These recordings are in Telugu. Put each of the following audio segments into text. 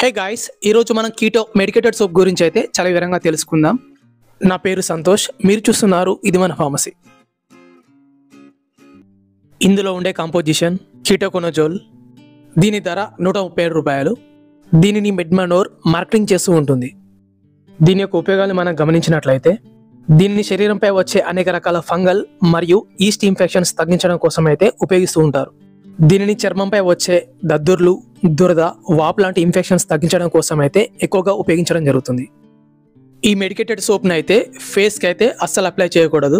హే గాయ్స్ ఈరోజు మనం కీటో మెడికేటెడ్ సోప్ గురించి అయితే చాలా వివరంగా తెలుసుకుందాం నా పేరు సంతోష్ మీరు చూస్తున్నారు ఇది మన ఫార్మసీ ఇందులో ఉండే కాంపోజిషన్ కీటోకొనోజోల్ దీని ధర నూట ముప్పై ఏడు రూపాయలు దీనిని మెడ్మనోర్ మార్కెటింగ్ చేస్తూ ఉంటుంది దీని యొక్క ఉపయోగాలు మనం గమనించినట్లయితే దీనిని శరీరంపై వచ్చే అనేక రకాల ఫంగల్ మరియు ఈస్ట్ ఇన్ఫెక్షన్స్ తగ్గించడం కోసం అయితే ఉపయోగిస్తూ ఉంటారు దీనిని చర్మంపై వచ్చే దద్దుర్లు దురద వాపు లాంటి ఇన్ఫెక్షన్స్ తగ్గించడం కోసం అయితే ఎక్కువగా ఉపయోగించడం జరుగుతుంది ఈ మెడికేటెడ్ సోప్ని అయితే ఫేస్కి అయితే అస్సలు అప్లై చేయకూడదు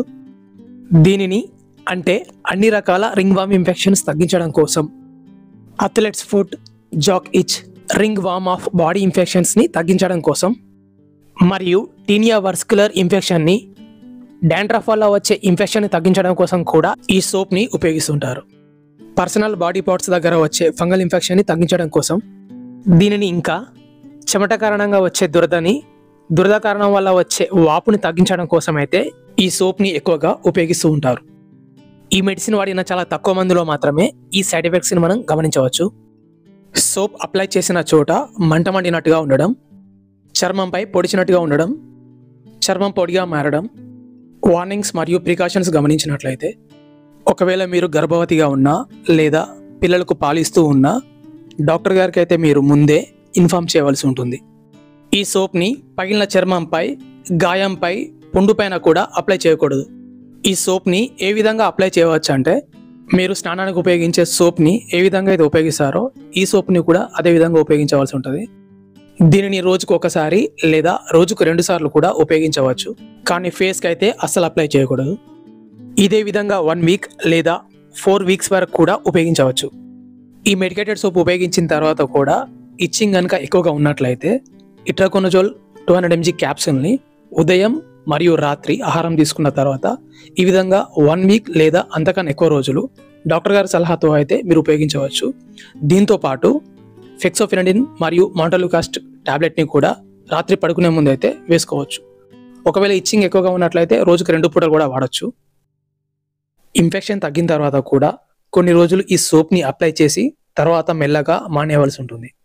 దీనిని అంటే అన్ని రకాల రింగ్ వామ్ ఇన్ఫెక్షన్స్ తగ్గించడం కోసం athlete's foot jock itch ringworm of body ఇన్ఫెక్షన్స్ని తగ్గించడం కోసం మరియు టీనియా వర్స్కులర్ ఇన్ఫెక్షన్ని డాండ్రఫ్ వల్ల వచ్చే ఇన్ఫెక్షన్ని తగ్గించడం కోసం కూడా ఈ సోప్ని ఉపయోగిస్తుంటారు పర్సనల్ బాడీ పార్ట్స్ దగ్గర వచ్చే ఫంగల్ ఇన్ఫెక్షన్ని తగ్గించడం కోసం దీనిని ఇంకా చెమట కారణంగా వచ్చే దురదని దురద కారణం వల్ల వచ్చే వాపుని తగ్గించడం కోసం అయితే ఈ సోప్ని ఎక్కువగా ఉపయోగిస్తూ ఉంటారు ఈ మెడిసిన్ వాడిన చాలా తక్కువ మందిలో మాత్రమే ఈ సైడ్ ఎఫెక్ట్స్ని మనం గమనించవచ్చు సోప్ అప్లై చేసిన చోట మంట మండినట్టుగా ఉండడం చర్మంపై పొడిచినట్టుగా ఉండడం చర్మం పొడిగా మారడం వార్నింగ్స్ మరియు ప్రికాషన్స్ గమనించినట్లయితే ఒకవేళ మీరు గర్భవతిగా ఉన్నా లేదా పిల్లలకు పాలిస్తూ ఉన్నా డాక్టర్ గారికి అయితే మీరు ముందే ఇన్ఫామ్ చేయవలసి ఉంటుంది ఈ సోప్ని పగిలిన చర్మంపై గాయంపై పుండుపైన కూడా అప్లై చేయకూడదు ఈ సోప్ని ఏ విధంగా అప్లై చేయవచ్చు అంటే మీరు స్నానానికి ఉపయోగించే సోప్ని ఏ విధంగా అయితే ఉపయోగిస్తారో ఈ సోప్ని కూడా అదే విధంగా ఉపయోగించవలసి ఉంటుంది దీనిని రోజుకు ఒకసారి లేదా రోజుకు రెండు సార్లు కూడా ఉపయోగించవచ్చు కానీ ఫేస్కి అయితే అస్సలు అప్లై చేయకూడదు ఇదే విధంగా వన్ వీక్ లేదా ఫోర్ వీక్స్ వరకు కూడా ఉపయోగించవచ్చు ఈ మెడికేటెడ్ సోప్ ఉపయోగించిన తర్వాత కూడా ఇచ్చింగ్ కనుక ఎక్కువగా ఉన్నట్లయితే ఇట్రాకొనజోల్ టూ హండ్రెడ్ ఎంజీ క్యాప్సూల్ని ఉదయం మరియు రాత్రి ఆహారం తీసుకున్న తర్వాత ఈ విధంగా వన్ వీక్ లేదా అంతకన్నా ఎక్కువ రోజులు డాక్టర్ గారి సలహాతో అయితే మీరు ఉపయోగించవచ్చు దీంతో పాటు ఫెక్సోఫినడిన్ మరియు మాంటలుకాస్ట్ టాబ్లెట్ని కూడా రాత్రి పడుకునే ముందు అయితే వేసుకోవచ్చు ఒకవేళ ఇచ్చింగ్ ఎక్కువగా ఉన్నట్లయితే రోజుకు రెండు పూటలు కూడా వాడచ్చు ఇన్ఫెక్షన్ తగ్గిన తర్వాత కూడా కొన్ని రోజులు ఈ సోప్ని అప్లై చేసి తర్వాత మెల్లగా మానేయవలసి ఉంటుంది